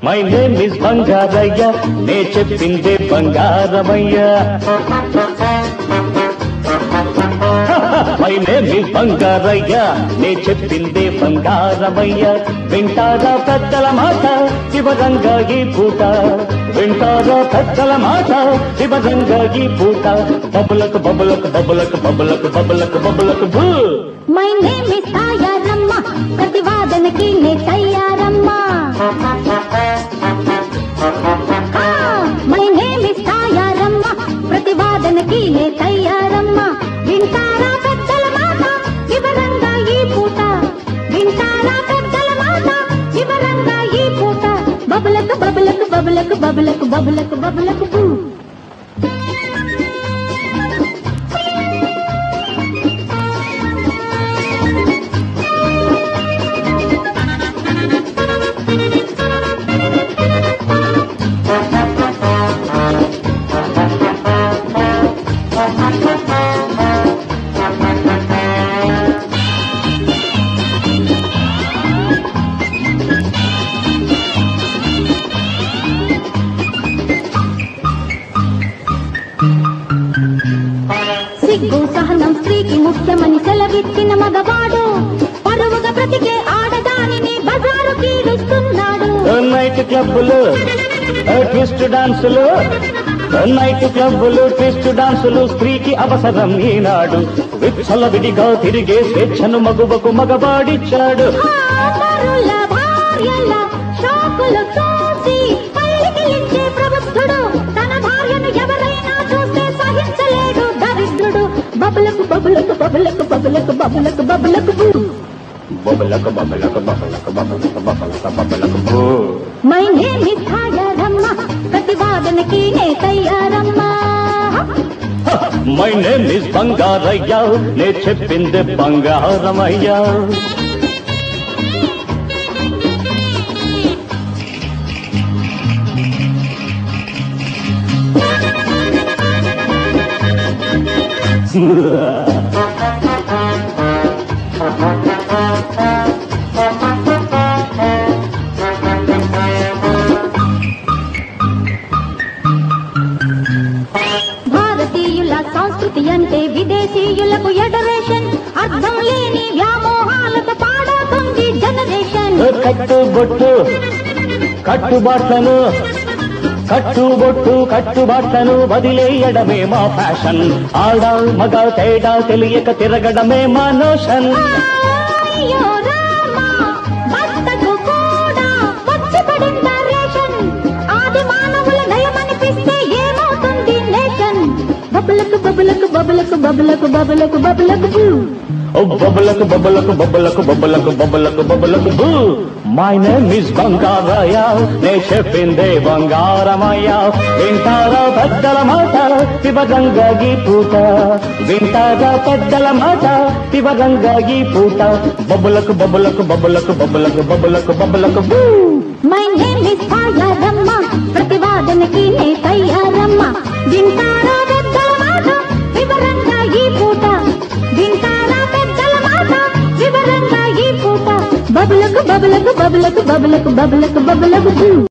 My name is Bangaraiah నే చెప్పిందే Bangaramayya my name is Bangaraiah నే చెప్పిందే బంగారమయ్య వింటారా పెద్దల మాట శివరంగా ఈ పూట వింటారా పెద్దల మాట శివరంగా ఈ పూట బబులకు బబులకు బబులకు బబులకు బబులకు బబులకు భూ మై నేమ్ ఇస్ తాయారమ్మ ప్రతివాదనకి నే Tayaramma my name is Tayaramma ప్రతివాదనకి నే తయారమ్మా వింటారా పెద్దల మాట వివరంగా ఈ పూట వింటారా పెద్దల మాట వివరంగా ఈ పూట బబులకు బబులకు బబులకు బబులకు బబులకు బబులకు బూ సిగ్గు సహనం స్త్రీకి ముఖ్యమని సెలవిచ్చిన మగవాడు పరువుగా బ్రతికే ఆడదానిని బజారు కీడుస్తున్నాడు నైట్ క్లబ్బులు ట్విస్ట్ డాన్సులు నైట్ క్లబ్బులు ట్విస్ట్ డాన్సులు స్త్రీకి అవసరం ఈనాడు విచ్చల విడిగా తిరిగే స్వేచ్ఛను మగువకు మగబాడిచ్చాడు ఆ పరుల భార్యల షాకులు చూసి పల్లికిలించే ప్రబుద్ధుడు తన భార్యను ఎవరైనా చూస్తే సహించలేడు దరిద్రుడు బబులకు బబులకు బబులకు బబులకు బబులకు బబులకు బూ. బొబలకు బొబలకు బొబలకు బొబలకు బొబలకు బొబలకు బూ. మై నేమ్ ఇస్ తాయారమ్మ ప్రతివాదనకి నే Tayaramma my name is Bangaraiah నే చెప్పింది బంగారమయ్యా భారతీయుల సంస్కృతి అంటే విదేశీయులకు ఎడరేషన్ అర్థం లేని వ్యామోహాలతో పాడుతుంది జనరేషన్ కట్టు బొట్టు కట్టుబాట్లను కట్టుబొట్టు కట్టుబాట్లను వదిలేయడమే మా ఫ్యాషన్ ఆడ మగ తేడా తెలియక తిరగడమే మా నోషన్ అయ్యో రామా, భర్తకు కూడా వచ్చి పడిందా రేషన్? ఆది మానవుల నయమనిపిస్తే ఏమవుతుంది నేషన్ బబులకు బబులకు బబులకు బబులకు బబులకు బబులకు బూ. ఓ బొబ్బలకు బొబ్బలకు బొబ్బలకు బొబ్బలకు బొబ్బలకు బొబ్బలకు బూ మై నేమ్ ఇస్ బంగారయ్య నే చెప్పిందే బంగారమయ్య వింటారా పెద్దల మాట శివగంగా ఈ పూట వింటారా పెద్దల మాట శివగంగా ఈ పూట బొబ్బలకు బొబ్బలకు బొబ్బలకు బొబ్బలకు బొబ్బలకు బొబ్బలకు బూ మై నేమ్ ఇస్ తాయారమ్మ ప్రతివాదనకి నే తయారమ్మ వింటారా పెద్దల మాట వివరంగా ఈ పూట వింటారా పెద్దల మాట వివరంగా ఈ పూట బబులకు బబులకు బబులకు బబులకు బబులకు బబులకు బూ.